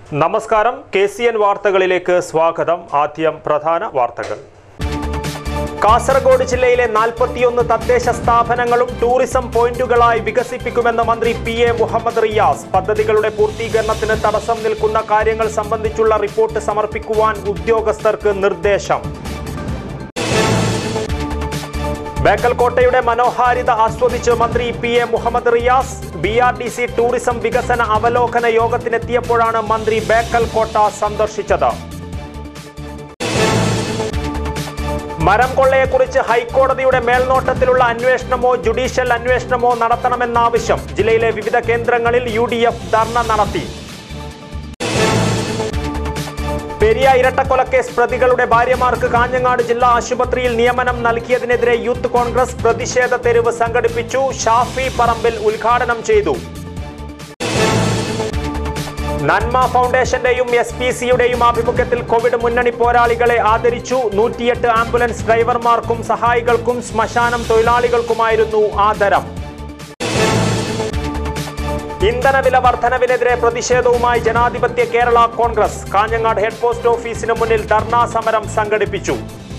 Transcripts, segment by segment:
നമസ്കാരം K C N വാർത്തകളിലേക്ക് സ്വാഗതം ആദ്യം പ്രധാന വാർത്തകൾ കാസർഗോഡ് ജില്ലയിലെ നാൽപ്പത്തിയൊന്ന് തദ്ദേശ സ്ഥാപനങ്ങളും ടൂറിസം പോയിന്റുകളായി വികസിപ്പിക്കുമെന്ന് മന്ത്രി പി എ മുഹമ്മദ് റിയാസ് പദ്ധതികളുടെ പൂർത്തീകരണത്തിന് തടസ്സം നിൽക്കുന്ന കാര്യങ്ങൾ സംബന്ധിച്ചുള്ള റിപ്പോർട്ട് സമർപ്പിക്കുവാൻ ഉദ്യോഗസ്ഥർക്ക് നിർദ്ദേശം ബേക്കൽ കോട്ടയുടെ മനോഹാരിത ആസ്വദിച്ച് മന്ത്രി P A Muhammad Riyas B R D C tourism വികസന അവലോകന യോഗത്തിനെത്തിയപ്പോഴാണ് മന്ത്രി ബേക്കൽ കോട്ട സന്ദർശിച്ചത് മരം കൊള്ളയെക്കുറിച്ച് ഹൈക്കോടതിയുടെ മേൽനോട്ടത്തിലുള്ള അന്വേഷണമോ ജുഡീഷ്യൽ അന്വേഷണമോ നടത്തണമെന്ന ആവശ്യം ജില്ലയിലെ വിവിധ കേന്ദ്രങ്ങളിൽ യു ഡി എഫ് ധർണ നടത്തി പെരിയ ഇരട്ടക്കൊലക്കേസ് പ്രതികളുടെ ഭാര്യമാർക്ക് കാഞ്ഞങ്ങാട് ജില്ലാ ആശുപത്രിയിൽ നിയമനം നൽകിയതിനെതിരെ യൂത്ത് കോൺഗ്രസ് പ്രതിഷേധ തെരുവ് സംഘടിപ്പിച്ചു ഷാഫി പറമ്പിൽ ഉദ്ഘാടനം ചെയ്തു നന്മ ഫൗണ്ടേഷന്റെയും എസ് പി സിയുടെയും ആഭിമുഖ്യത്തിൽ കോവിഡ് മുന്നണി പോരാളികളെ ആദരിച്ചു നൂറ്റിയെട്ട് ആംബുലൻസ് ഡ്രൈവർമാർക്കും സഹായികൾക്കും ശ്മശാനം തൊഴിലാളികൾക്കുമായിരുന്നു ആദരം ഇന്ധനവില വർധനവിനെതിരെ പ്രതിഷേധവുമായി ജനാധിപത്യ Kerala Congress Kanhangad head post ഓഫീസിന് മുന്നിൽ ധർണാ സമരം സംഘടിപ്പിച്ചു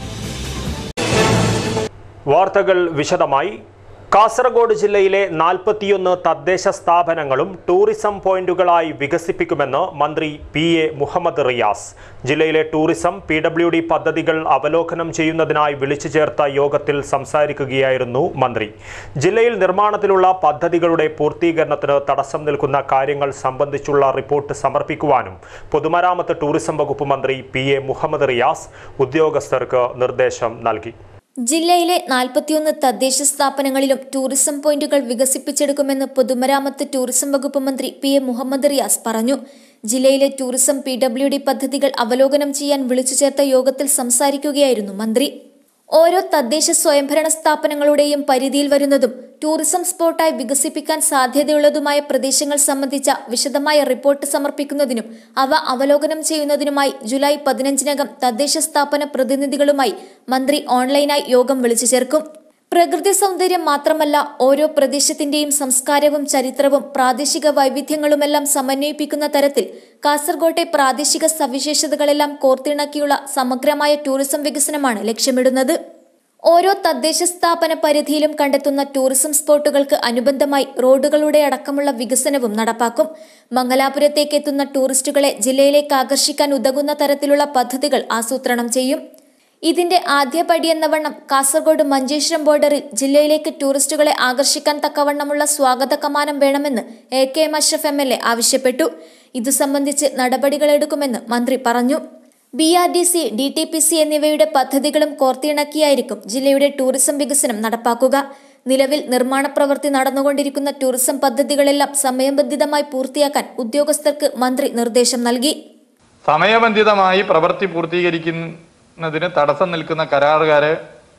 വാർത്തകൾ വിശദമായി കാസർഗോഡ് ജില്ലയിലെ നാൽപ്പത്തിയൊന്ന് തദ്ദേശ സ്ഥാപനങ്ങളും ടൂറിസം പോയിന്റുകളായി വികസിപ്പിക്കുമെന്ന് മന്ത്രി പി എ മുഹമ്മദ് റിയാസ് ജില്ലയിലെ ടൂറിസം പി ഡബ്ല്യു ഡി പദ്ധതികൾ അവലോകനം ചെയ്യുന്നതിനായി വിളിച്ചു ചേർത്ത യോഗത്തിൽ സംസാരിക്കുകയായിരുന്നു മന്ത്രി ജില്ലയിൽ നിർമ്മാണത്തിലുള്ള പദ്ധതികളുടെ പൂർത്തീകരണത്തിന് തടസ്സം നിൽക്കുന്ന കാര്യങ്ങൾ സംബന്ധിച്ചുള്ള റിപ്പോർട്ട് സമർപ്പിക്കുവാനും പൊതുമരാമത്ത് ടൂറിസം വകുപ്പ് മന്ത്രി പി എ മുഹമ്മദ് റിയാസ് ഉദ്യോഗസ്ഥർക്ക് നിർദ്ദേശം നൽകി ജില്ലയിലെ നാൽപ്പത്തിയൊന്ന് തദ്ദേശ സ്ഥാപനങ്ങളിലും ടൂറിസം പോയിന്റുകൾ വികസിപ്പിച്ചെടുക്കുമെന്ന് പൊതുമരാമത്ത് ടൂറിസം വകുപ്പ് മന്ത്രി പി എ മുഹമ്മദ് റിയാസ് പറഞ്ഞു ജില്ലയിലെ ടൂറിസം പി ഡബ്ല്യു ഡി പദ്ധതികൾ അവലോകനം ചെയ്യാൻ വിളിച്ചു ചേർത്ത യോഗത്തിൽ സംസാരിക്കുകയായിരുന്നു മന്ത്രി ഓരോ തദ്ദേശ സ്വയംഭരണ സ്ഥാപനങ്ങളുടെയും പരിധിയിൽ വരുന്നതും ടൂറിസം സ്പോട്ടായി വികസിപ്പിക്കാൻ സാധ്യതയുള്ളതുമായ പ്രദേശങ്ങൾ സംബന്ധിച്ച വിശദമായ റിപ്പോർട്ട് സമർപ്പിക്കുന്നതിനും അവ അവലോകനം ചെയ്യുന്നതിനുമായി ജൂലൈ പതിനഞ്ചിനകം തദ്ദേശ സ്ഥാപന പ്രതിനിധികളുമായി മന്ത്രി ഓൺലൈനായി യോഗം വിളിച്ചു ചേർക്കും പ്രകൃതി സൗന്ദര്യം മാത്രമല്ല ഓരോ പ്രദേശത്തിന്റെയും സംസ്കാരവും ചരിത്രവും പ്രാദേശിക വൈവിധ്യങ്ങളുമെല്ലാം സമന്വയിപ്പിക്കുന്ന തരത്തിൽ കാസർകോട്ടെ പ്രാദേശിക സവിശേഷതകളെല്ലാം കോർത്തിണക്കിയുള്ള സമഗ്രമായ ടൂറിസം വികസനമാണ് ലക്ഷ്യമിടുന്നത് ഓരോ തദ്ദേശ സ്ഥാപന പരിധിയിലും കണ്ടെത്തുന്ന ടൂറിസം സ്പോട്ടുകൾക്ക് അനുബന്ധമായി റോഡുകളുടെ അടക്കമുള്ള വികസനവും നടപ്പാക്കും മംഗലാപുരത്തേക്ക് എത്തുന്ന ടൂറിസ്റ്റുകളെ ജില്ലയിലേക്ക് ആകർഷിക്കാൻ ഉതകുന്ന തരത്തിലുള്ള പദ്ധതികൾ ആസൂത്രണം ചെയ്യും ഇതിന്റെ ആദ്യ പടിയെന്നവണ്ണം കാസർഗോഡ് മഞ്ചേശ്വരം ബോർഡറിൽ ജില്ലയിലേക്ക് ടൂറിസ്റ്റുകളെ ആകർഷിക്കാൻ തക്കവണ്ണമുള്ള സ്വാഗത കമാനം വേണമെന്ന് A K M Ashraf M L A ആവശ്യപ്പെട്ടു ഇതു സംബന്ധിച്ച് നടപടികളെടുക്കുമെന്ന് മന്ത്രി പറഞ്ഞു B R D C D T P C എന്നിവയുടെ പദ്ധതികളും കോർത്തിണക്കിയായിരിക്കും ജില്ലയുടെ ടൂറിസം വികസനം നടപ്പാക്കുക നിലവിൽ നിർമ്മാണ പ്രവൃത്തി നടന്നുകൊണ്ടിരിക്കുന്ന ടൂറിസം പദ്ധതികളെല്ലാം സമയബന്ധിതമായി പൂർത്തിയാക്കാൻ ഉദ്യോഗസ്ഥർക്ക് മന്ത്രി നിർദ്ദേശം നൽകി സമയബന്ധിതമായി പ്രവൃത്തി പൂർത്തീകരിക്കുന്നതിന് തടസ്സം നിൽക്കുന്ന കരാറുകാരെ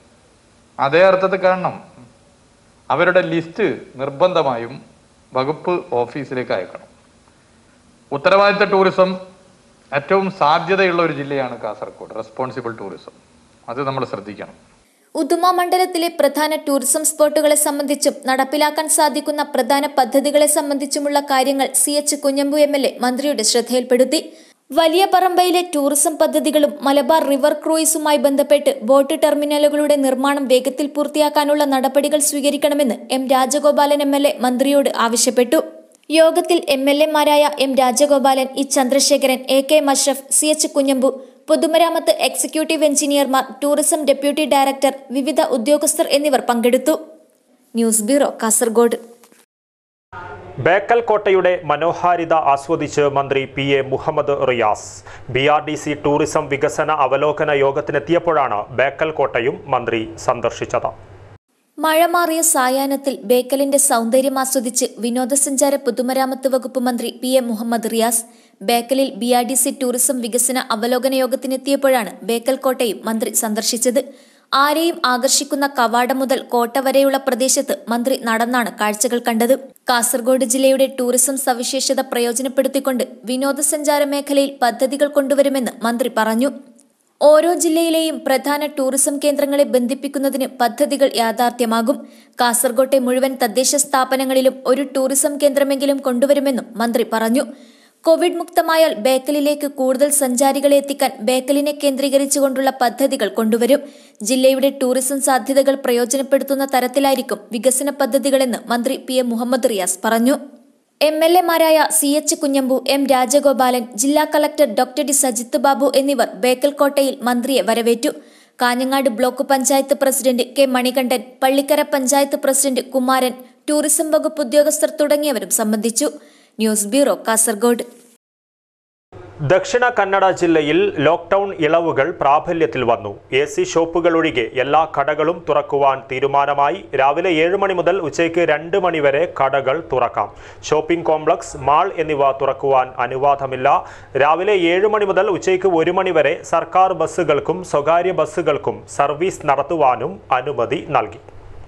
അതേ അർത്ഥത്തിൽ കാണണം അവരുടെ ലിസ്റ്റ് നിർബന്ധമായും വകുപ്പ് ഓഫീസിലേക്ക് അയക്കണം ഉത്തരവാദിത്ത ടൂറിസം ഏറ്റവും സാധ്യതയുള്ള ഒരു ജില്ലയാണ് കാസർഗോഡ് റെസ്പോൺസിബിൾ ടൂറിസം അത് നമ്മൾ ശ്രദ്ധിക്കണം ഉദുമ മണ്ഡലത്തിലെ പ്രധാന ടൂറിസം സ്പോട്ടുകളെ സംബന്ധിച്ചും നടപ്പിലാക്കാൻ സാധിക്കുന്ന പ്രധാന പദ്ധതികളെ സംബന്ധിച്ചുമുള്ള കാര്യങ്ങൾ C H Kunhambu M L A മന്ത്രിയുടെ ശ്രദ്ധയിൽപ്പെടുത്തി വലിയ പറമ്പയിലെ ടൂറിസം പദ്ധതികളും മലബാർ റിവർ ക്രൂയിസുമായി ബന്ധപ്പെട്ട് ബോട്ട് ടെർമിനലുകളുടെ നിർമ്മാണം വേഗത്തിൽ പൂർത്തിയാക്കാനുള്ള നടപടികൾ സ്വീകരിക്കണമെന്ന് M Rajagopalan M L A മന്ത്രിയോട് ആവശ്യപ്പെട്ടു യോഗത്തിൽ എം എൽ എമാരായ M Rajagopalan E Chandrasekharan A K Mashraf C H Kunhambu പൊതുമരാമത്ത് എക്സിക്യൂട്ടീവ് എഞ്ചിനീയർമാർ ടൂറിസം ഡെപ്യൂട്ടി ഡയറക്ടർ വിവിധ ഉദ്യോഗസ്ഥർ എന്നിവർ പങ്കെടുത്തു ന്യൂസ് ബ്യൂറോ കാസർഗോഡ് ബേക്കൽ കോട്ടയുടെ മനോഹാരിത ആസ്വദിച്ച് മന്ത്രി P A Muhammad Riyas B R D C tourism വികസന അവലോകന യോഗത്തിനെത്തിയപ്പോഴാണ് ബേക്കൽ കോട്ടയും മന്ത്രി സന്ദർശിച്ചത് മഴ മാറിയ സായാഹ്നത്തിൽ ബേക്കലിന്റെ സൗന്ദര്യം ആസ്വദിച്ച് വിനോദസഞ്ചാര പൊതുമരാമത്ത് വകുപ്പ് മന്ത്രി പി എ മുഹമ്മദ് റിയാസ് ബേക്കലിൽ B R D C tourism വികസന അവലോകന യോഗത്തിനെത്തിയപ്പോഴാണ് ബേക്കൽ കോട്ടയും മന്ത്രി സന്ദർശിച്ചത് ആരെയും ആകർഷിക്കുന്ന കവാടം മുതൽ കോട്ട വരെയുള്ള പ്രദേശത്ത് മന്ത്രി നടന്നാണ് കാഴ്ചകൾ കണ്ടത് കാസർഗോഡ് ജില്ലയുടെ ടൂറിസം സവിശേഷത പ്രയോജനപ്പെടുത്തിക്കൊണ്ട് വിനോദസഞ്ചാര മേഖലയിൽ പദ്ധതികൾ കൊണ്ടുവരുമെന്ന് മന്ത്രി പറഞ്ഞു ഓരോ ജില്ലയിലെയും പ്രധാന ടൂറിസം കേന്ദ്രങ്ങളെ ബന്ധിപ്പിക്കുന്നതിന് പദ്ധതികൾ യാഥാർത്ഥ്യമാകും കാസർകോട്ടെ മുഴുവൻ തദ്ദേശ സ്ഥാപനങ്ങളിലും ഒരു ടൂറിസം കേന്ദ്രമെങ്കിലും കൊണ്ടുവരുമെന്നും മന്ത്രി പറഞ്ഞു കോവിഡ് മുക്തമായാൽ ബേക്കലിലേക്ക് കൂടുതൽ സഞ്ചാരികളെ എത്തിക്കാൻ ബേക്കലിനെ കേന്ദ്രീകരിച്ചുകൊണ്ടുള്ള പദ്ധതികൾ കൊണ്ടുവരും ജില്ലയുടെ ടൂറിസം സാധ്യതകൾ പ്രയോജനപ്പെടുത്തുന്ന തരത്തിലായിരിക്കും വികസന പദ്ധതികളെന്ന് മന്ത്രി പി എം മുഹമ്മദ് റിയാസ് പറഞ്ഞു എം എൽ എമാരായ C H Kunhambu M Rajagopalan ജില്ലാ collector doctor D Sajith Babu എന്നിവർ ബേക്കൽ കോട്ടയിൽ മന്ത്രിയെ വരവേറ്റു Kanhangad block panchayat president K Manikandan Pallikkara panchayat president Kumaran tourism വകുപ്പ് ഉദ്യോഗസ്ഥർ തുടങ്ങിയവരും സംബന്ധിച്ചു ന്യൂസ് ബ്യൂറോ കാസർഗോഡ് ദക്ഷിണ കന്നഡ ജില്ലയിൽ ലോക്ക്ഡൌൺ ഇളവുകൾ പ്രാബല്യത്തിൽ വന്നു എ സി ഷോപ്പുകൾ ഒഴികെ എല്ലാ കടകളും തുറക്കുവാൻ തീരുമാനമായി രാവിലെ ഏഴ് മണി മുതൽ ഉച്ചയ്ക്ക് രണ്ട് മണി വരെ കടകൾ തുറക്കാം ഷോപ്പിംഗ് കോംപ്ലക്സ് മാൾ എന്നിവ തുറക്കുവാൻ അനുവാദമില്ല രാവിലെ ഏഴ് മണി മുതൽ ഉച്ചയ്ക്ക് ഒരു മണി വരെ സർക്കാർ ബസ്സുകൾക്കും സ്വകാര്യ ബസ്സുകൾക്കും സർവീസ് നടത്തുവാനും അനുമതി നൽകി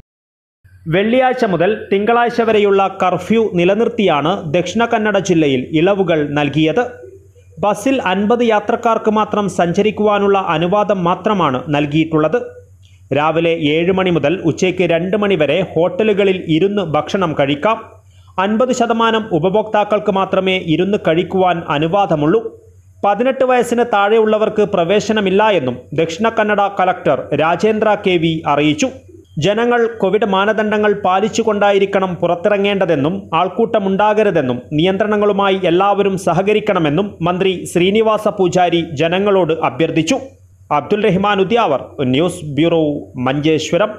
വെള്ളിയാഴ്ച മുതൽ തിങ്കളാഴ്ച വരെയുള്ള കർഫ്യൂ നിലനിർത്തിയാണ് ദക്ഷിണ കന്നഡ ജില്ലയിൽ ഇളവുകൾ നൽകിയത് ബസ്സിൽ അൻപത് യാത്രക്കാർക്ക് മാത്രം സഞ്ചരിക്കുവാനുള്ള അനുവാദം മാത്രമാണ് നൽകിയിട്ടുള്ളത് രാവിലെ ഏഴ് മണി മുതൽ ഉച്ചയ്ക്ക് രണ്ട് മണി വരെ ഹോട്ടലുകളിൽ ഇരുന്ന് ഭക്ഷണം കഴിക്കാം അൻപത് ശതമാനം ഉപഭോക്താക്കൾക്ക് മാത്രമേ ഇരുന്ന് കഴിക്കുവാൻ അനുവാദമുള്ളൂ പതിനെട്ട് വയസ്സിന് താഴെയുള്ളവർക്ക് പ്രവേശനമില്ല എന്നും Dakshina Kannada collector Rajendra K V അറിയിച്ചു ജനങ്ങൾ കോവിഡ് മാനദണ്ഡങ്ങൾ പാലിച്ചുകൊണ്ടായിരിക്കണം പുറത്തിറങ്ങേണ്ടതെന്നും ആൾക്കൂട്ടമുണ്ടാകരുതെന്നും നിയന്ത്രണങ്ങളുമായി എല്ലാവരും സഹകരിക്കണമെന്നും മന്ത്രി ശ്രീനിവാസ പൂജാരി ജനങ്ങളോട് അഭ്യർത്ഥിച്ചു അബ്ദുൽ റഹ്മാൻ ഉദ്യാവർ ന്യൂസ് ബ്യൂറോ മഞ്ചേശ്വരം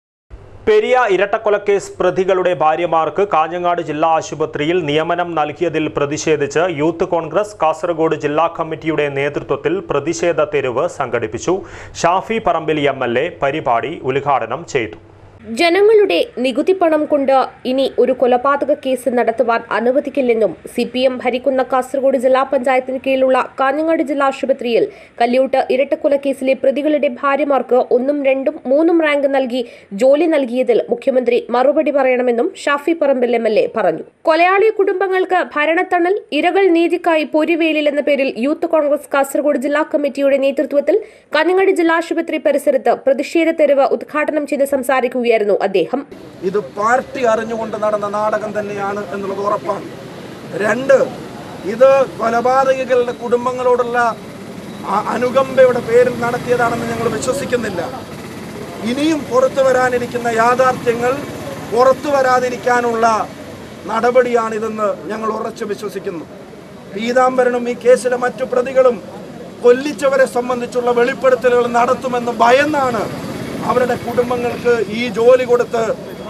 പെരിയ ഇരട്ടക്കൊലക്കേസ് പ്രതികളുടെ ഭാര്യമാർക്ക് കാഞ്ഞങ്ങാട് ജില്ലാ ആശുപത്രിയിൽ നിയമനം നൽകിയതിൽ പ്രതിഷേധിച്ച് യൂത്ത് കോൺഗ്രസ് കാസർഗോഡ് ജില്ലാ കമ്മിറ്റിയുടെ നേതൃത്വത്തിൽ പ്രതിഷേധ തെരുവ് സംഘടിപ്പിച്ചു ഷാഫി പറമ്പിൽ എം പരിപാടി ഉദ്ഘാടനം ചെയ്തു ജനങ്ങളുടെ നികുതി പണം കൊണ്ട് ഇനി ഒരു കൊലപാതക കേസ് നടത്തുവാൻ അനുവദിക്കില്ലെന്നും സി പി എം ഭരിക്കുന്ന കാസർഗോഡ് ജില്ലാ പഞ്ചായത്തിന് കീഴിലുള്ള കാഞ്ഞങ്ങാട് ജില്ലാ ആശുപത്രിയിൽ കല്യൂട്ട് ഇരട്ടക്കൊലക്കേസിലെ പ്രതികളുടെ ഭാര്യമാർക്ക് ഒന്നും രണ്ടും മൂന്നും റാങ്ക് നൽകി ജോലി നൽകിയതിൽ മുഖ്യമന്ത്രി മറുപടി പറയണമെന്നും Shafi Parambil M L A പറഞ്ഞു കൊലയാളി കുടുംബങ്ങൾക്ക് ഭരണത്തണൽ ഇരകൾ നീതിക്കായി പൊരിവേലിൽ എന്ന പേരിൽ യൂത്ത് കോൺഗ്രസ് കാസർഗോഡ് ജില്ലാ കമ്മിറ്റിയുടെ നേതൃത്വത്തിൽ കാഞ്ഞങ്ങാട് ജില്ലാ ആശുപത്രി പരിസരത്ത് പ്രതിഷേധ തെരുവ് ഉദ്ഘാടനം ചെയ്ത് സംസാരിക്കുകയായിരുന്നു അദ്ദേഹം ഇത് പാർട്ടി അറിഞ്ഞുകൊണ്ട് നടന്ന നാടകം തന്നെയാണ് എന്നുള്ളത് ഉറപ്പാണ് രണ്ട് ഇത് കൊലപാതകികളുടെ കുടുംബങ്ങളോടുള്ള ആ അനുകമ്പയുടെ പേരിൽ നടത്തിയതാണെന്ന് ഞങ്ങൾ വിശ്വസിക്കുന്നില്ല ഇനിയും പുറത്തു വരാനിരിക്കുന്ന യാഥാർത്ഥ്യങ്ങൾ പുറത്തു വരാതിരിക്കാനുള്ള നടപടിയാണിതെന്ന് ഞങ്ങൾ ഉറച്ചു വിശ്വസിക്കുന്നു പീതാംബരനും ഈ കേസിലെ മറ്റു പ്രതികളും കൊല്ലിച്ചവരെ സംബന്ധിച്ചുള്ള വെളിപ്പെടുത്തലുകൾ നടത്തുമെന്ന് ഭയന്നാണ് അവരുടെ കുടുംബങ്ങൾക്ക് ഈ ജോലി കൊടുത്ത്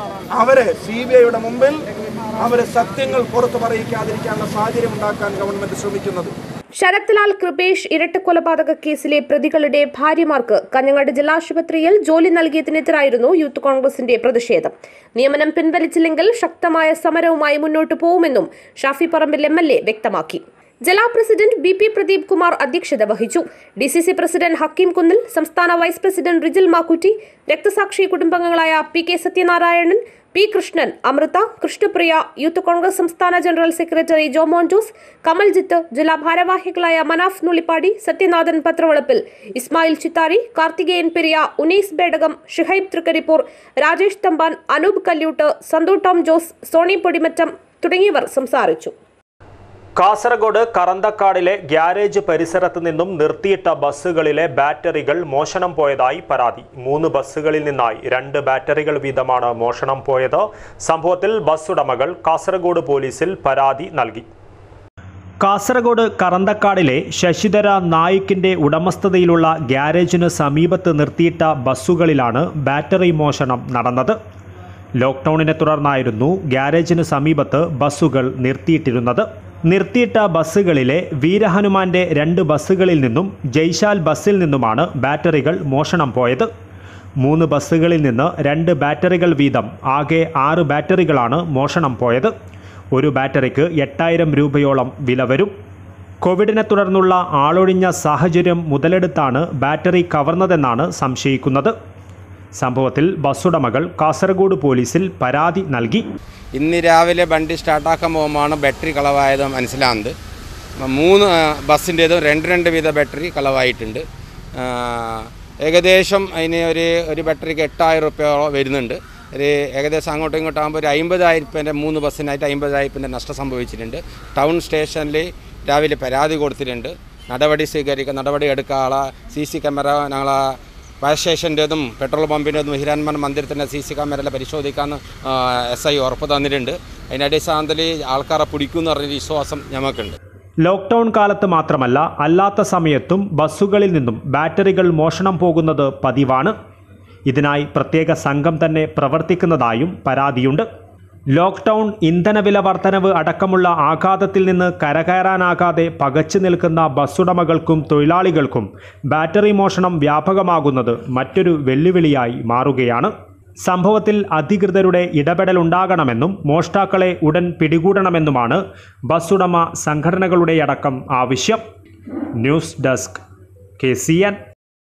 അവരെ സി ബി ഐയുടെ മുമ്പിൽ അവരെ സത്യങ്ങൾ പുറത്തു പറയിക്കാതിരിക്കാനുള്ള സാഹചര്യം ഉണ്ടാക്കാൻ ഗവൺമെന്റ് ശ്രമിക്കുന്നത് ശരത്ലാൽ കൃപേഷ് ഇരട്ടക്കൊലപാതക കേസിലെ പ്രതികളുടെ ഭാര്യമാർക്ക് കഞ്ഞങ്ങാട് ജില്ലാ ആശുപത്രിയിൽ ജോലി നൽകിയതിനെതിരായിരുന്നു യൂത്ത് കോൺഗ്രസിന്റെ പ്രതിഷേധം നിയമനം പിൻവലിച്ചില്ലെങ്കിൽ ശക്തമായ സമരവുമായി മുന്നോട്ടു പോകുമെന്നും Shafi Parambil M L A വ്യക്തമാക്കി ജില്ലാ president B P Pradeep Kumar അധ്യക്ഷത വഹിച്ചു D C C president Hakeem Kunnil സംസ്ഥാന വൈസ് പ്രസിഡന്റ് റിജിൽ മാക്കുറ്റി രക്തസാക്ഷി കുടുംബാംഗങ്ങളായ P K Sathyanarayanan P Krishnan Amritha Krishnapriya youth Congress സംസ്ഥാന ജനറൽ സെക്രട്ടറി ജോമോൻ ജോസ് കമൽജിത്ത് ജില്ലാ ഭാരവാഹികളായ മനാഫ് നുളിപ്പാടി സത്യനാഥൻ പത്രവളപ്പിൽ ഇസ്മായിൽ ചിത്താരി കാർത്തികേയൻ പെരിയ ഉനീസ് ബേഡകം ഷിഹൈബ് തൃക്കരിപ്പൂർ രാജേഷ് തമ്പാൻ അനൂപ് കല്യൂട്ട് സന്തു ടോം ജോസ് സോണി പൊടിമറ്റം തുടങ്ങിയവർ സംസാരിച്ചു കാസർഗോഡ് കറന്തക്കാടിലെ ഗ്യാരേജ് പരിസരത്ത് നിന്നും നിർത്തിയിട്ട ബസ്സുകളിലെ ബാറ്ററികൾ മോഷണം പോയതായി പരാതി മൂന്ന് ബസ്സുകളിൽ നിന്നായി രണ്ട് ബാറ്ററികൾ വീതമാണ് മോഷണം പോയത് സംഭവത്തിൽ ബസ് ഉടമകൾ കാസർഗോഡ് പോലീസിൽ പരാതി നൽകി കാസർഗോഡ് കറന്തക്കാടിലെ ശശിധര നായിക്കിന്റെ ഉടമസ്ഥതയിലുള്ള ഗ്യാരേജിന് സമീപത്ത് നിർത്തിയിട്ട ബസ്സുകളിലാണ് ബാറ്ററി മോഷണം നടന്നത് ലോക്ക്ഡൌണിനെ തുടർന്നായിരുന്നു ഗ്യാരേജിന് സമീപത്ത് ബസ്സുകൾ നിർത്തിയിട്ടിരുന്നത് നിർത്തിയിട്ട ബസ്സുകളിലെ വീരഹനുമാന്റെ രണ്ട് ബസ്സുകളിൽ നിന്നും ജയ്ശാൽ ബസ്സിൽ നിന്നുമാണ് ബാറ്ററികൾ മോഷണം പോയത് മൂന്ന് ബസ്സുകളിൽ നിന്ന് രണ്ട് ബാറ്ററികൾ വീതം ആകെ ആറ് ബാറ്ററികളാണ് മോഷണം പോയത് ഒരു ബാറ്ററിക്ക് എട്ടായിരം രൂപയോളം വില വരും കോവിഡിനെ തുടർന്നുള്ള ആളൊഴിഞ്ഞ സാഹചര്യം മുതലെടുത്താണ് ബാറ്ററി കവർന്നതെന്നാണ് സംശയിക്കുന്നത് സംഭവത്തിൽ ബസ്സുടമകൾ കാസർഗോഡ് പോലീസിൽ പരാതി നൽകി ഇന്ന് രാവിലെ വണ്ടി സ്റ്റാർട്ടാക്കാൻ പോകുമ്പോഴാണ് ബാറ്ററി കളവായത് മനസ്സിലാകുന്നത് മൂന്ന് ആ, ബസ്സിൻ്റേതും രണ്ട് രണ്ട് വീത ബാറ്ററി കളവായിട്ടുണ്ട് ആ, ഏകദേശം അതിന് ഒരു ഒരു ബാറ്ററിക്ക് എട്ടായിരം റുപ്യോളം വരുന്നുണ്ട് ഒരു ഏകദേശം അങ്ങോട്ടും ഇങ്ങോട്ടും ആകുമ്പോൾ ഒരു അമ്പതായിരം രൂപേൻ്റെ മൂന്ന് ബസ്സിനായിട്ട് അമ്പതായിരം രൂപേൻ്റെ നഷ്ടം സംഭവിച്ചിട്ടുണ്ട് ടൗൺ സ്റ്റേഷനിൽ രാവിലെ പരാതി കൊടുത്തിട്ടുണ്ട് നടപടി സ്വീകരിക്കുക നടപടി എടുക്കാനുള്ള സി സി ക്യാമറ ഞങ്ങളെ ഫയർ സ്റ്റേഷൻ്റെതും പെട്രോൾ പമ്പിൻ്റെതും ഹിരാൻമൻ മന്ദിരത്തിൻ്റെ സി സി ക്യാമറയെല്ലാം പരിശോധിക്കാമെന്ന് എസ് ഐ ഉറപ്പ് തന്നിട്ടുണ്ട് അതിൻ്റെ അടിസ്ഥാനത്തിൽ ആൾക്കാരെ പിടിക്കുമെന്ന് പറഞ്ഞൊരു വിശ്വാസം ഞമ്മക്കുണ്ട് ലോക്ക്ഡൌൺ കാലത്ത് മാത്രമല്ല അല്ലാത്ത സമയത്തും ബസ്സുകളിൽ നിന്നും ബാറ്ററികൾ മോഷണം പോകുന്നത് പതിവാണ് ഇതിനായി പ്രത്യേക സംഘം തന്നെ പ്രവർത്തിക്കുന്നതായും പരാതിയുണ്ട് ലോക്ക്ഡൌൺ ഇന്ധനവില വർധനവ് അടക്കമുള്ള ആഘാതത്തിൽ നിന്ന് കരകയറാനാകാതെ പകച്ചു നിൽക്കുന്ന ബസ്സുടമകൾക്കും തൊഴിലാളികൾക്കും ബാറ്ററി മോഷണം വ്യാപകമാകുന്നത് മറ്റൊരു വെല്ലുവിളിയായി മാറുകയാണ് സംഭവത്തിൽ അധികൃതരുടെ ഇടപെടലുണ്ടാകണമെന്നും മോഷ്ടാക്കളെ ഉടൻ പിടികൂടണമെന്നുമാണ് ബസ്സുടമ സംഘടനകളുടെയടക്കം ആവശ്യം news desk K C N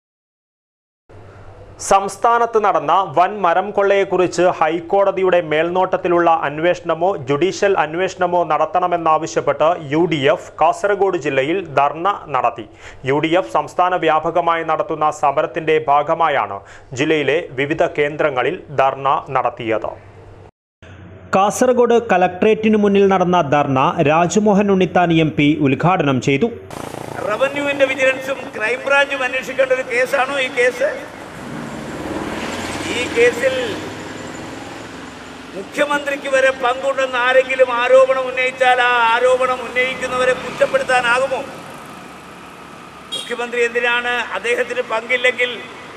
സംസ്ഥാനത്ത് നടന്ന വൻ മരം കൊള്ളയെക്കുറിച്ച് ഹൈക്കോടതിയുടെ മേൽനോട്ടത്തിലുള്ള അന്വേഷണമോ ജുഡീഷ്യൽ അന്വേഷണമോ നടത്തണമെന്നാവശ്യപ്പെട്ട് യു ഡി എഫ് കാസർഗോഡ് ജില്ലയിൽ ധർണ നടത്തി യു ഡി എഫ് സംസ്ഥാന വ്യാപകമായി നടത്തുന്ന സമരത്തിന്റെ ഭാഗമായാണ് ജില്ലയിലെ വിവിധ കേന്ദ്രങ്ങളിൽ ധർണ നടത്തിയത് കാസർഗോഡ് കലക്ട്രേറ്റിനു മുന്നിൽ നടന്ന ധർണ രാജ്മോഹൻ ഉണ്ണിത്താൻ എം പി ഉദ്ഘാടനം ചെയ്തു റവന്യൂവിന്റെ വിജിലൻസും ക്രൈംബ്രാഞ്ചും അന്വേഷിക്കേണ്ട ഒരു കേസാണോ ഈ കേസ് ഈ കേസിൽ മുഖ്യമന്ത്രിക്ക് വരെ പങ്കുണ്ടെന്ന് ആരെങ്കിലും ആരോപണം ഉന്നയിച്ചാൽ ആ ആരോപണം ഉന്നയിക്കുന്നവരെ കുറ്റപ്പെടുത്താനാകുമോ മുഖ്യമന്ത്രി എന്തിനാണ് അദ്ദേഹത്തിന് പങ്കില്ലെങ്കിൽ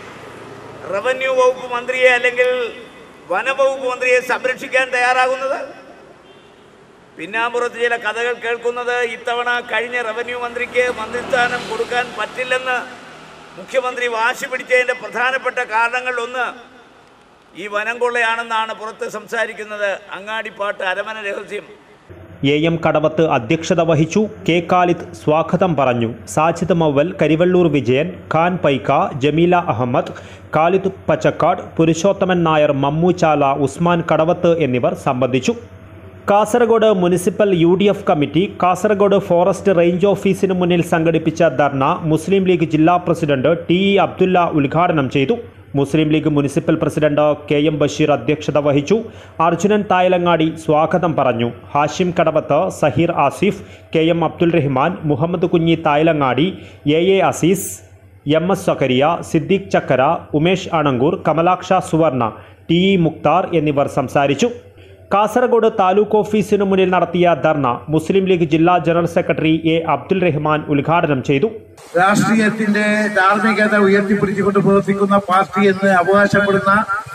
റവന്യൂ വകുപ്പ് മന്ത്രിയെ അല്ലെങ്കിൽ വനവകുപ്പ് മന്ത്രിയെ സംരക്ഷിക്കാൻ തയ്യാറാകുന്നത് പിന്നാമ്പുറത്ത് ചില കഥകൾ കേൾക്കുന്നത് ഇത്തവണ കഴിഞ്ഞ റവന്യൂ മന്ത്രിക്ക് മന്ത്രിസ്ഥാനം കൊടുക്കാൻ പറ്റില്ലെന്ന് മുഖ്യമന്ത്രി വാശി പിടിച്ചതിൻ്റെ പ്രധാനപ്പെട്ട കാരണങ്ങളിലൊന്ന് ഈ വനം കൊള്ളയാണെന്നാണ് പുറത്ത് സംസാരിക്കുന്നത് അങ്ങാടിപ്പാട്ട് അരമന രഹസ്യം എ എം കടവത്ത് അധ്യക്ഷത വഹിച്ചു കെ കാലിദ് സ്വാഗതം പറഞ്ഞു സാജിദ് മവൽ കരിവള്ളൂർ വിജയൻ ഖാൻ പൈക്ക ജമീല അഹമ്മദ് കാലിദ് പച്ചക്കാട് പുരുഷോത്തമൻ നായർ മമ്മൂചാല ഉസ്മാൻ കടവത്ത് എന്നിവർ സംബന്ധിച്ചു Kasaragod municipal U D F committee Kasaragod forest range ഓഫീസിന് മുന്നിൽ സംഘടിപ്പിച്ച ധർണ മുസ്ലിം ലീഗ് ജില്ലാ പ്രസിഡന്റ് ടി ഇ അബ്ദുല്ല ഉദ്ഘാടനം ചെയ്തു Muslim League municipal president K M Basheer അധ്യക്ഷത വഹിച്ചു അർജുനൻ തായലങ്ങാടി സ്വാഗതം പറഞ്ഞു Hashim Kadavath Saheer Asif K M Abdul Rahman Muhammad Kunhi Thayalangadi A A Azeez M S Sakkariya Siddique Chakkara Umesh Anangoor Kamalaksha സുവർണ ടി ഇ മുക്താർ എന്നിവർ സംസാരിച്ചു കാസർഗോഡ് താലൂക്ക് ഓഫീസിനു മുന്നിൽ നടത്തിയ ധർണ മുസ്ലിം ലീഗ് ജില്ലാ general secretary A Abdul Rahman ഉദ്ഘാടനം ചെയ്തു രാഷ്ട്രീയത്തിന്റെ ധാർമ്മികത ഉയർത്തിപ്പിടിച്ചുകൊണ്ട് പ്രവർത്തിക്കുന്ന പാർട്ടി എന്ന് അവകാശപ്പെടുന്ന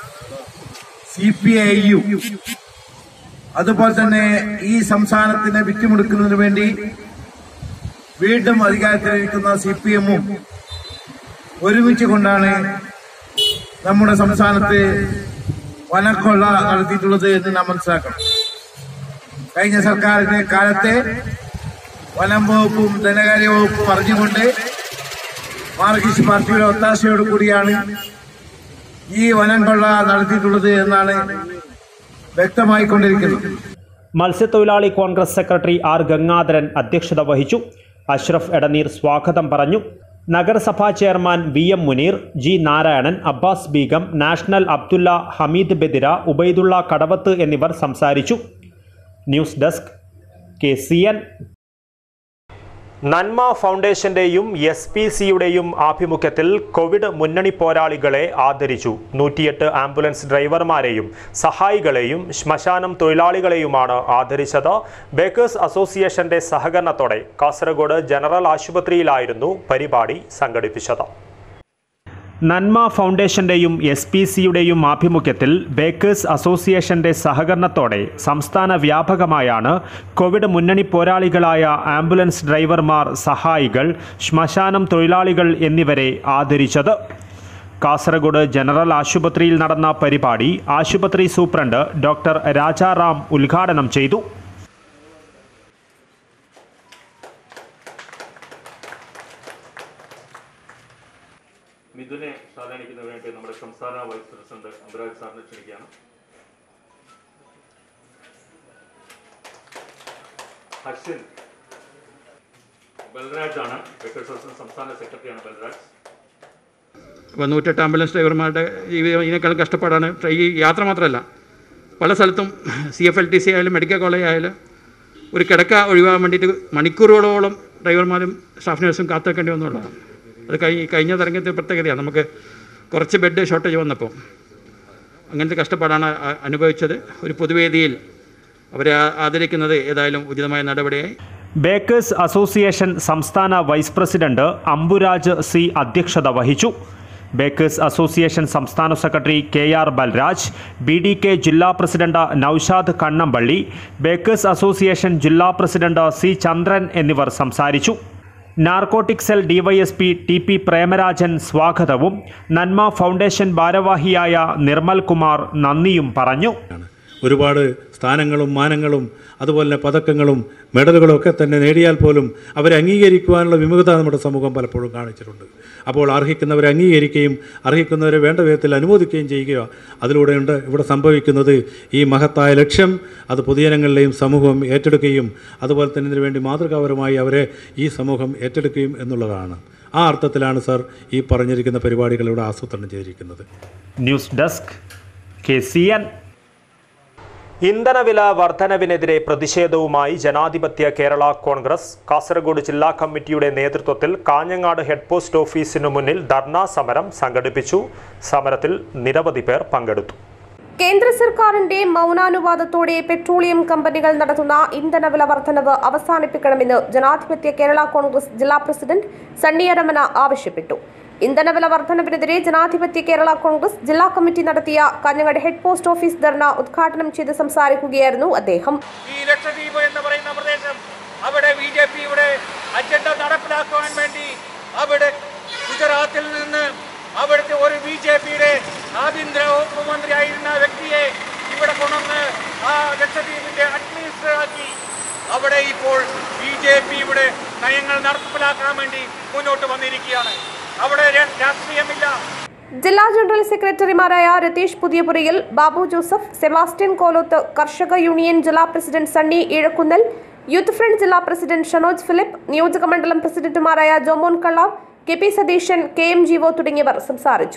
സി പി ഐ യു അതുപോലെ തന്നെ ഈ സംസ്ഥാനത്തിനെ വിറ്റുമുടുക്കുന്നതിന് വേണ്ടി വീണ്ടും അധികാരത്തിലിരിക്കുന്ന സി പി എമ്മും ഒരുമിച്ച് കൊണ്ടാണ് നമ്മുടെ സംസ്ഥാനത്ത് വനക്കൊള്ള നടത്തിയിട്ടുള്ളത് എന്ന് നാം മനസ്സിലാക്കണം കഴിഞ്ഞ സർക്കാരിന്റെ കാലത്തെ വനം വകുപ്പും ധനകാര്യ വകുപ്പും അറിഞ്ഞുകൊണ്ട് മാർക്സിസ്റ്റ് പാർട്ടിയുടെ ഒത്താശയോട് കൂടിയാണ് ഈ വനം കൊള്ള നടത്തിയിട്ടുള്ളത് എന്നാണ് വ്യക്തമായിക്കൊണ്ടിരിക്കുന്നത് മത്സ്യത്തൊഴിലാളി കോൺഗ്രസ് സെക്രട്ടറി ആർ ഗംഗാധരൻ അധ്യക്ഷത വഹിച്ചു അഷ്റഫ് എടനീർ സ്വാഗതം പറഞ്ഞു നഗരസഭാ chairman V M Muneer G Narayanan Abbas Beegum national Abdulla Hameed Bedira Ubaidulla Kadavath എന്നിവർ സംസാരിച്ചു news desk K C N Nanma ഫൗണ്ടേഷന്റെയും എസ് പി സിയുടെയും ആഭിമുഖ്യത്തിൽ കോവിഡ് മുന്നണി പോരാളികളെ ആദരിച്ചു നൂറ്റിയെട്ട് ആംബുലൻസ് ഡ്രൈവർമാരെയും സഹായികളെയും ശ്മശാനം തൊഴിലാളികളെയുമാണ് ആദരിച്ചത് ബേക്കേഴ്സ് അസോസിയേഷന്റെ സഹകരണത്തോടെ കാസർഗോഡ് ജനറൽ ആശുപത്രിയിലായിരുന്നു പരിപാടി സംഘടിപ്പിച്ചത് നന്മ ഫൗണ്ടേഷന്റെയും എസ് പി സിയുടെയും ആഭിമുഖ്യത്തിൽ ബേക്കേഴ്സ് അസോസിയേഷന്റെ സഹകരണത്തോടെ സംസ്ഥാന വ്യാപകമായാണ് കോവിഡ് മുന്നണി പോരാളികളായ ആംബുലൻസ് ഡ്രൈവർമാർ സഹായികൾ ശ്മശാനം തൊഴിലാളികൾ എന്നിവരെ ആദരിച്ചത് കാസർഗോഡ് ജനറൽ ആശുപത്രിയിൽ നടന്ന പരിപാടി ആശുപത്രി സൂപ്രണ്ട് ഡോക്ടർ രാജാറാം ഉദ്ഘാടനം ചെയ്തു മിഥുനെ സാധാരണിക്കുന്നതിന് വേണ്ടി നമ്മുടെ സംസ്ഥാന വൈസ് പ്രസിഡന്റ് അബ്രാജ് സാറിനെ ക്ഷണിക്കുകയാണ് ഹർഷൻ ബൽരാജാണ് ബേക്കേഴ്സ് അസോസിയേഷൻ സംസ്ഥാന സെക്രട്ടറിയാണ് ബൽരാജ് അപ്പോൾ നൂറ്റെട്ട് ആംബുലൻസ് ഡ്രൈവർമാരുടെ ജീവിതം ഇതിനേക്കാളും കഷ്ടപ്പാടാണ് ഈ യാത്ര മാത്രമല്ല പല സ്ഥലത്തും C F L T C ആയാലും മെഡിക്കൽ കോളേജ് ആയാലും ഒരു കിടക്ക ഒഴിവാകാൻ വേണ്ടിയിട്ട് മണിക്കൂറുകളോളം ഡ്രൈവർമാരും സ്റ്റാഫ് നഴ്സും കാത്തു വെക്കേണ്ടി വന്നുള്ളതാണ് അത് കഴിഞ്ഞ കഴിഞ്ഞ തരംഗത്തെ പ്രത്യേകതയാണ് നമുക്ക് കുറച്ച് ബെഡ് ഷോർട്ടേജ് വന്നപ്പോൾ അങ്ങനത്തെ കഷ്ടപ്പാടാണ് അ- അനുഭവിച്ചത് ഒരു പൊതുവേദിയിൽ അവരെ ആ- ആദരിക്കുന്നത് ഏതായാലും ഉചിതമായ നടപടിയായി ബേക്കേഴ്സ് അസോസിയേഷൻ സംസ്ഥാന വൈസ് പ്രസിഡന്റ് അംബുരാജ് സി അധ്യക്ഷത വഹിച്ചു ബേക്കേഴ്സ് അസോസിയേഷൻ സംസ്ഥാന secretary K R Balraj B D K ജില്ലാ president Noushad Kannampally bakers association ജില്ലാ പ്രസിഡന്റ് സി ചന്ദ്രൻ എന്നിവർ സംസാരിച്ചു narcotic cell DYSP T P Premarajan സ്വാഗതവും നന്മ ഫൗണ്ടേഷൻ ഭാരവാഹിയായ നിർമ്മൽ കുമാർ നന്ദിയും പറഞ്ഞു ഒരുപാട് സ്ഥാനങ്ങളും മാനങ്ങളും അതുപോലെ തന്നെ പതക്കങ്ങളും മെഡലുകളും ഒക്കെ തന്നെ നേടിയാൽ പോലും അവരെ അംഗീകരിക്കുവാനുള്ള വിമുഖത നമ്മുടെ സമൂഹം പലപ്പോഴും കാണിച്ചിട്ടുണ്ട് അപ്പോൾ അർഹിക്കുന്നവരെ അംഗീകരിക്കുകയും അർഹിക്കുന്നവരെ വേണ്ട വിധത്തിൽ അനുമോദിക്കുകയും ചെയ്യുക അതിലൂടെയുണ്ട് ഇവിടെ സംഭവിക്കുന്നത് ഈ മഹത്തായ ലക്ഷ്യം അത് പൊതുജനങ്ങളിലെയും സമൂഹം ഏറ്റെടുക്കുകയും അതുപോലെ തന്നെ ഇതിനു വേണ്ടി മാതൃകാപരമായി അവരെ ഈ സമൂഹം ഏറ്റെടുക്കുകയും എന്നുള്ളതാണ് ആ അർത്ഥത്തിലാണ് സർ ഈ പറഞ്ഞിരിക്കുന്ന പരിപാടികൾ ഇവിടെ ആസൂത്രണം ചെയ്തിരിക്കുന്നത് news desk K C N ഇന്ധനവില വർധനവിനെതിരെ പ്രതിഷേധവുമായി ജനാധിപത്യ കേരള കോൺഗ്രസ് കാസർഗോഡ് ജില്ലാ കമ്മിറ്റിയുടെ നേതൃത്വത്തിൽ കാഞ്ഞങ്ങാട് ഹെഡ് പോസ്റ്റ് ഓഫീസിനു മുന്നിൽ ധർണാ സമരം സംഘടിപ്പിച്ചു സമരത്തിൽ നിരവധി പേർ പങ്കെടുത്തു കേന്ദ്ര സർക്കാരിന്റെ മൗനാനുവാദത്തോടെ പെട്രോളിയം കമ്പനികൾ നടത്തുന്ന ഇന്ധനവില വർധനവ് അവസാനിപ്പിക്കണമെന്ന് ജനാധിപത്യ കേരള കോൺഗ്രസ് ജില്ലാ പ്രസിഡന്റ് സണ്ണി അരമന ആവശ്യപ്പെട്ടു ഇന്ധനവില വർധനവിനെതിരെ ജനാധിപത്യ കേരള കോൺഗ്രസ് ജില്ലാ കമ്മിറ്റി നടത്തിയ കാഞ്ഞങ്ങാട് ഹെഡ് പോസ്റ്റ് ഓഫീസ് ധർണ ഉദ്ഘാടനം ചെയ്ത് സംസാരിക്കുകയായിരുന്നു അദ്ദേഹം ഈ ലക്ഷദ്വീപ് എന്ന് പറയുന്ന പ്രദേശം അവിടെ ബി ജെ പിയുടെ അജണ്ട നടപ്പിലാക്കുവാൻ വേണ്ടി അവിടെ ഗുജറാത്തിൽ നിന്ന് അവിടുത്തെ ഒരു ബി ജെ പിയുടെ ആഭ്യന്തര വകുപ്പ് മന്ത്രിയായിരുന്ന വ്യക്തിയെ ഇവിടെ കൊണ്ടുവന്ന് ആ ലക്ഷദ്വീപിന്റെ അഡ്മിനിസ്ട്രേറ്റർ ആക്കി അവിടെ ഇപ്പോൾ ബി ജെ പിയുടെ നയങ്ങൾ നടപ്പിലാക്കാൻ വേണ്ടി മുന്നോട്ട് വന്നിരിക്കുകയാണ് അവിടെ ര- രാഷ്ട്രീയമില്ല ജില്ലാ ജനറൽ സെക്രട്ടറിമാരായ രതീഷ് പുതിയപുരയിൽ ബാബു ജോസഫ് സെബാസ്റ്റ്യൻ കോലോത്ത് കർഷക യൂണിയൻ ജില്ലാ president Sunny Ezhakkunnel youth front ജില്ലാ പ്രസിഡന്റ് ഷനോജ് ഫിലിപ്പ് നിയോജക മണ്ഡലം പ്രസിഡന്റുമാരായ Jomon Kallar K P Satheesan K M Jeevo തുടങ്ങിയവർ സംസാരിച്ചു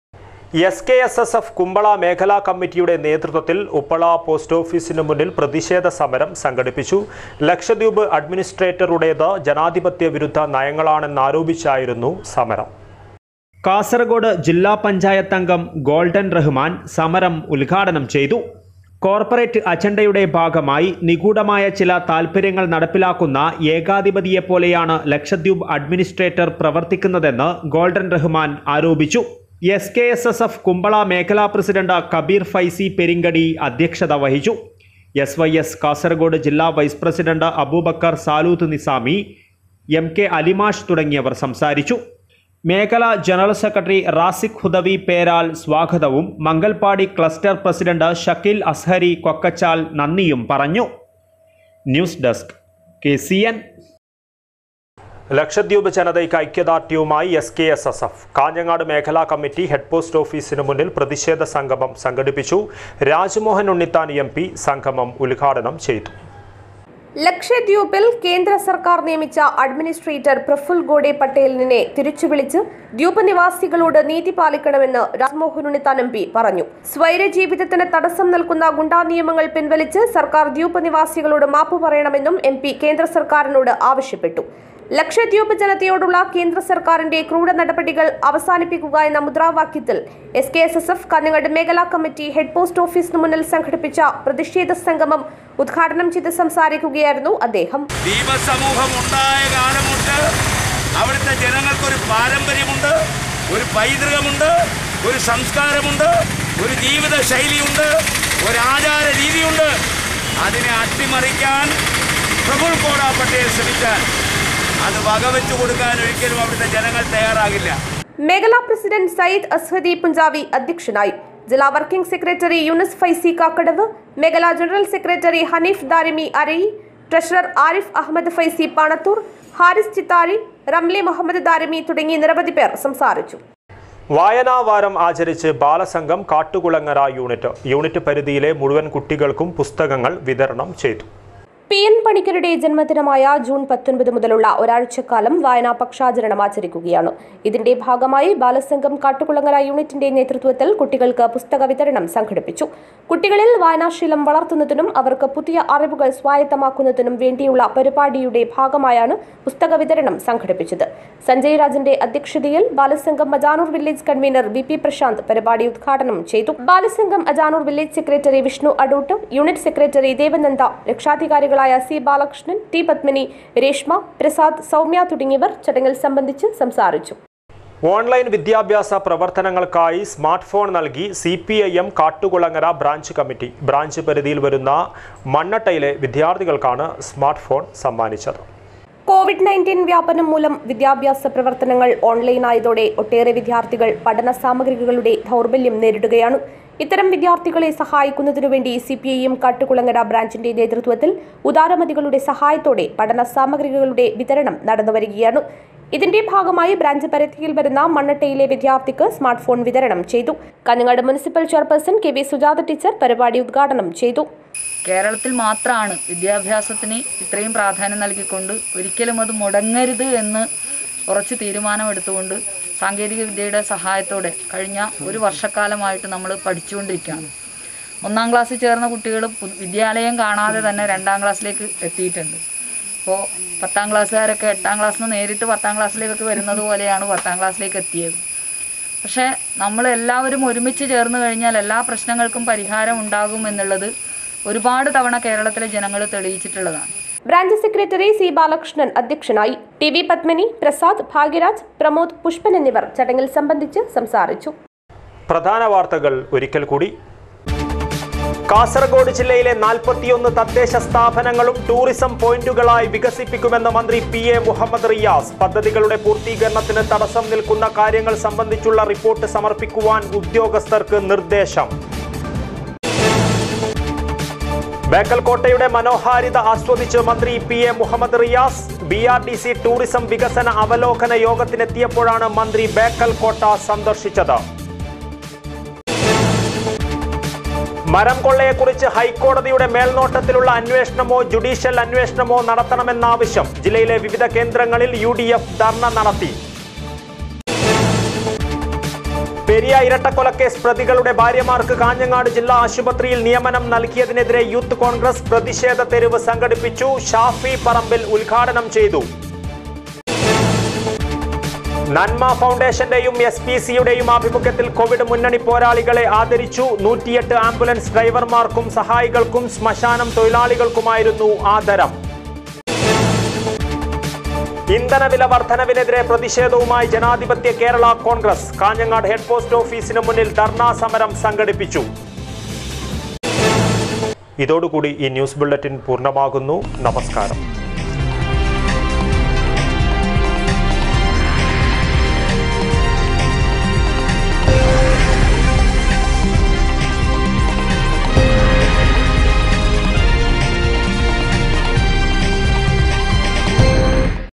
S K S S F Kumbala മേഖലാ കമ്മിറ്റിയുടെ നേതൃത്വത്തിൽ ഉപ്പള പോസ്റ്റ് ഓഫീസിന് മുന്നിൽ പ്രതിഷേധ സമരം സംഘടിപ്പിച്ചു ലക്ഷദ്വീപ് അഡ്മിനിസ്ട്രേറ്ററുടേത് ജനാധിപത്യ വിരുദ്ധ നയങ്ങളാണെന്നാരോപിച്ചായിരുന്നു സമരം കാസർഗോഡ് ജില്ലാ പഞ്ചായത്ത് അംഗം ഗോൾഡൻ റഹ്മാൻ സമരം ഉദ്ഘാടനം ചെയ്തു കോർപ്പറേറ്റ് അജണ്ടയുടെ ഭാഗമായി നിഗൂഢമായ ചില താൽപ്പര്യങ്ങൾ നടപ്പിലാക്കുന്ന ഏകാധിപതിയെപ്പോലെയാണ് ലക്ഷദ്വീപ് അഡ്മിനിസ്ട്രേറ്റർ പ്രവർത്തിക്കുന്നതെന്ന് ഗോൾഡൻ റഹ്മാൻ ആരോപിച്ചു S K S S F Kumbala മേഖലാ പ്രസിഡന്റ് കബീർ ഫൈസി പെരിങ്കടി അധ്യക്ഷത വഹിച്ചു എസ് വൈ എസ് കാസർഗോഡ് ജില്ലാ vice president Aboobacker Saluth Nizami M K Alimash തുടങ്ങിയവർ സംസാരിച്ചു മേഖലാ ജനറൽ സെക്രട്ടറി റാസിഖ് ഹുദവി പേരാൽ സ്വാഗതവും മംഗൽപാടി ക്ലസ്റ്റർ പ്രസിഡന്റ് ഷക്കീൽ അസ്ഹരി കൊക്കച്ചാൽ നന്ദിയും പറഞ്ഞു news desk K C N Lakshadweep ജനതയ്ക്ക് ഐക്യദാർഢ്യവുമായി S K S S F Kanhangad മേഖലാ കമ്മിറ്റി ഹെഡ് പോസ്റ്റ് ഓഫീസിന് മുന്നിൽ പ്രതിഷേധ സംഗമം സംഘടിപ്പിച്ചു രാജ്മോഹൻ ഉണ്ണിത്താൻ എം പി സംഗമം ഉദ്ഘാടനം ചെയ്തു ലക്ഷദ്വീപിൽ കേന്ദ്ര സർക്കാർ നിയമിച്ച അഡ്മിനിസ്ട്രേറ്റർ പ്രഫുൽ ഗോഡെ പട്ടേലിനെ തിരിച്ചു വിളിച്ച് ദ്വീപ് നിവാസികളോട് നീതി പാലിക്കണമെന്ന് രാജ്മോഹൻ ഉണ്ണിത്താൻ എം പി പറഞ്ഞു സ്വൈര ജീവിതത്തിന് തടസ്സം നൽകുന്ന ഗുണ്ടാ നിയമങ്ങൾ പിൻവലിച്ച് സർക്കാർ ദ്വീപ് നിവാസികളോട് മാപ്പ് പറയണമെന്നും എം പി കേന്ദ്ര സർക്കാരിനോട് ആവശ്യപ്പെട്ടു ലക്ഷദ്വീപ് ജനതയോടുള്ള കേന്ദ്ര സർക്കാരിന്റെ ക്രൂര നടപടികൾ അവസാനിപ്പിക്കുക എന്ന മുദ്രാവാക്യത്തിൽ S K S S F Kanhangad മേഖലാ കമ്മിറ്റി ഹെഡ് പോസ്റ്റ് ഓഫീസിന് മുന്നിൽ സംഘടിപ്പിച്ച പ്രതിഷേധ സംഗമം ഉദ്ഘാടനം ചെയ്ത് സംസാരിക്കുകയായിരുന്നു അദ്ദേഹം ദ്വീപ സമൂഹം ഉണ്ടായ കാലം തൊട്ട് അവിടുത്തെ ജനങ്ങൾക്കൊരു പാരമ്പര്യമുണ്ട് ഒരു പൈതൃകമുണ്ട് ഒരു സംസ്കാരമുണ്ട് ഒരു ജീവിത ശൈലിയുണ്ട് ഒരു ആചാര രീതിയുണ്ട് അതിനെ അട്ടിമറിക്കാൻ പ്രഫുൽ കോട പട്ടേൽ ശ്രമിച്ചാൽ അത് വകവെച്ചു കൊടുക്കാൻ ഒരിക്കലും അവിടുത്തെ ജനങ്ങൾ തയ്യാറാകില്ല മേഖലാ പ്രസിഡന്റ് സയ്യിദ് അസ്ഹദി പുഞ്ചാവി അധ്യക്ഷനായി ജില്ലാ വർക്കിംഗ് സെക്രട്ടറി യൂനിസ് ഫൈസി കാക്കടവ് മേഖലാ general secretary Haneef Darimi Arayi treasurer Arif Ahmed Faizy Panathur Haris Chithari Ramli Muhammad Darimi തുടങ്ങി നിരവധി പേർ സംസാരിച്ചു വായനാ വാരം ആചരിച്ച് ബാലസംഘം കാട്ടുകുളങ്ങര യൂണിറ്റ് യൂണിറ്റ് പരിധിയിലെ മുഴുവൻ കുട്ടികൾക്കും പുസ്തകങ്ങൾ വിതരണം ചെയ്തു പി എൻ പണിക്കരുടെ ജന്മദിനമായ ജൂൺ പത്തൊൻപത് മുതലുള്ള ഒരാഴ്ചക്കാലം വായനാ പക്ഷാചരണം ആചരിക്കുകയാണ് ഇതിന്റെ ഭാഗമായി ബാലസംഘം കാട്ടുകുളങ്ങര യൂണിറ്റിന്റെ നേതൃത്വത്തിൽ കുട്ടികൾക്ക് പുസ്തക വിതരണം സംഘടിപ്പിച്ചു കുട്ടികളിൽ വായനാശീലം വളർത്തുന്നതിനും അവർക്ക് പുതിയ അറിവുകൾ സ്വായത്തമാക്കുന്നതിനും വേണ്ടിയുള്ള പരിപാടിയുടെ ഭാഗമായാണ് പുസ്തക വിതരണം സംഘടിപ്പിച്ചത് സഞ്ജയ് രാജന്റെ അധ്യക്ഷതയിൽ Balasangham Ajanur village convener V P Prasanth പരിപാടി ഉദ്ഘാടനം ചെയ്തു Balasangham Ajanur village secretary Vishnu Adoot unit secretary Devananda രക്ഷാധികാരികളായ സി ബാലകൃഷ്ണൻ ടി പത്മിനി രേഷ്മ പ്രസാദ് സൗമ്യ തുടങ്ങിയവർ ചടങ്ങിൽ സംബന്ധിച്ച് സംസാരിച്ചു ഓൺലൈൻ വിദ്യാഭ്യാസ പ്രവർത്തനങ്ങൾക്കായി സ്മാർട്ട് ഫോൺ നൽകി C P I M Kattukulangara branch committee branch പരിധിയിൽ വരുന്ന മണ്ണട്ടയിലെ വിദ്യാർത്ഥികൾക്കാണ് സ്മാർട്ട് ഫോൺ സമ്മാനിച്ചത് കോവിഡ് നയൻറ്റീൻ വ്യാപനം മൂലം വിദ്യാഭ്യാസ പ്രവർത്തനങ്ങൾ ഓൺലൈനായതോടെ ഒട്ടേറെ വിദ്യാർത്ഥികൾ പഠന സാമഗ്രികളുടെ ദൗർബല്യം നേരിടുകയാണ് ഇത്തരം വിദ്യാർത്ഥികളെ സഹായിക്കുന്നതിനു വേണ്ടി C P I M Kattukulangara ബ്രാഞ്ചിന്റെ നേതൃത്വത്തിൽ ഉദാരമതികളുടെ സഹായത്തോടെ പഠന സാമഗ്രികളുടെ വിതരണം നടന്നുവരികയാണ് ഇതിന്റെ ഭാഗമായി ബ്രാഞ്ച് പരിധിയിൽ വരുന്ന മണ്ണട്ടയിലെ വിദ്യാർത്ഥിക്ക് സ്മാർട്ട് ഫോൺ വിതരണം ചെയ്തു Kanhangad municipal chairperson K V Sujatha teacher പരിപാടി ഉദ്ഘാടനം ചെയ്തു കേരളത്തിൽ മാത്രമാണ് വിദ്യാഭ്യാസത്തിന് ഇത്രയും പ്രാധാന്യം നൽകിക്കൊണ്ട് ഒരിക്കലും അത് മുടങ്ങരുത് എന്ന് ഉറച്ചു തീരുമാനമെടുത്തുകൊണ്ട് സാങ്കേതിക വിദ്യയുടെ സഹായത്തോടെ കഴിഞ്ഞ ഒരു വർഷക്കാലമായിട്ട് നമ്മൾ പഠിച്ചുകൊണ്ടിരിക്കുകയാണ് ഒന്നാം ക്ലാസ്സിൽ ചേർന്ന കുട്ടികൾ പു- വിദ്യാലയം കാണാതെ തന്നെ രണ്ടാം ക്ലാസ്സിലേക്ക് എത്തിയിട്ടുണ്ട് അപ്പോൾ പത്താം ക്ലാസ്സുകാരൊക്കെ എട്ടാം ക്ലാസ്സിൽ നിന്ന് നേരിട്ട് പത്താം ക്ലാസ്സിലേക്കൊക്കെ വരുന്നത് പോലെയാണ് പത്താം ക്ലാസ്സിലേക്ക് എത്തിയത് പക്ഷേ നമ്മൾ എല്ലാവരും ഒരുമിച്ച് ചേർന്ന് കഴിഞ്ഞാൽ എല്ലാ പ്രശ്നങ്ങൾക്കും പരിഹാരം ഉണ്ടാകും എന്നുള്ളത് ഒരുപാട് തവണ കേരളത്തിലെ ജനങ്ങൾ തെളിയിച്ചിട്ടുള്ളതാണ് ബ്രാഞ്ച് സെക്രട്ടറി സി ബാലകൃഷ്ണൻ അധ്യക്ഷനായി ടി വി പത്മിനി പ്രസാദ് ഭാഗ്യരാജ് പ്രമോദ് പുഷ്പൻ എന്നിവർ ചടങ്ങിൽ സംബന്ധിച്ച് സംസാരിച്ചു പ്രധാന വാർത്തകൾ ഒരിക്കൽ കൂടി കാസർഗോഡ് ജില്ലയിലെ നാൽപ്പത്തിയൊന്ന് തദ്ദേശ സ്ഥാപനങ്ങളും ടൂറിസം പോയിന്റുകളായി വികസിപ്പിക്കുമെന്ന് മന്ത്രി പി എ മുഹമ്മദ് റിയാസ് പദ്ധതികളുടെ പൂർത്തീകരണത്തിന് തടസ്സം നിൽക്കുന്ന കാര്യങ്ങൾ സംബന്ധിച്ചുള്ള റിപ്പോർട്ട് സമർപ്പിക്കുവാൻ ഉദ്യോഗസ്ഥർക്ക് നിർദ്ദേശം ബേക്കൽ കോട്ടയുടെ മനോഹാരിത ആസ്വദിച്ച് മന്ത്രി P A Muhammad Riyas B R D C tourism വികസന അവലോകന യോഗത്തിനെത്തിയപ്പോഴാണ് മന്ത്രി ബേക്കൽ കോട്ട സന്ദർശിച്ചത് മരം കൊള്ളയെക്കുറിച്ച് ഹൈക്കോടതിയുടെ മേൽനോട്ടത്തിലുള്ള അന്വേഷണമോ ജുഡീഷ്യൽ അന്വേഷണമോ നടത്തണമെന്ന ആവശ്യം ജില്ലയിലെ വിവിധ കേന്ദ്രങ്ങളിൽ യു ഡി എഫ് ധർണ നടത്തി പെരിയ ഇരട്ടക്കൊലക്കേസ് പ്രതികളുടെ ഭാര്യമാർക്ക് കാഞ്ഞങ്ങാട് ജില്ലാ ആശുപത്രിയിൽ നിയമനം നൽകിയതിനെതിരെ യൂത്ത് കോൺഗ്രസ് പ്രതിഷേധ തെരുവ് സംഘടിപ്പിച്ചു ഷാഫി പറമ്പിൽ ഉദ്ഘാടനം ചെയ്തു നന്മ ഫൗണ്ടേഷന്റെയും എസ് പി സിയുടെയും ആഭിമുഖ്യത്തിൽ കോവിഡ് മുന്നണി പോരാളികളെ ആദരിച്ചു നൂറ്റിയെട്ട് ആംബുലൻസ് ഡ്രൈവർമാർക്കും സഹായികൾക്കും ശ്മശാനം തൊഴിലാളികൾക്കുമായിരുന്നു ആദരം ഇന്ധനവില വർധനവിനെതിരെ പ്രതിഷേധവുമായി ജനാധിപത്യ Kerala Congress Kanhangad head post ഓഫീസിന് മുന്നിൽ ധർണാ സമരം സംഘടിപ്പിച്ചു ഇതോടുകൂടി ഈ ന്യൂസ് ബുള്ളറ്റിൻ പൂർണ്ണമാകുന്നു നമസ്കാരം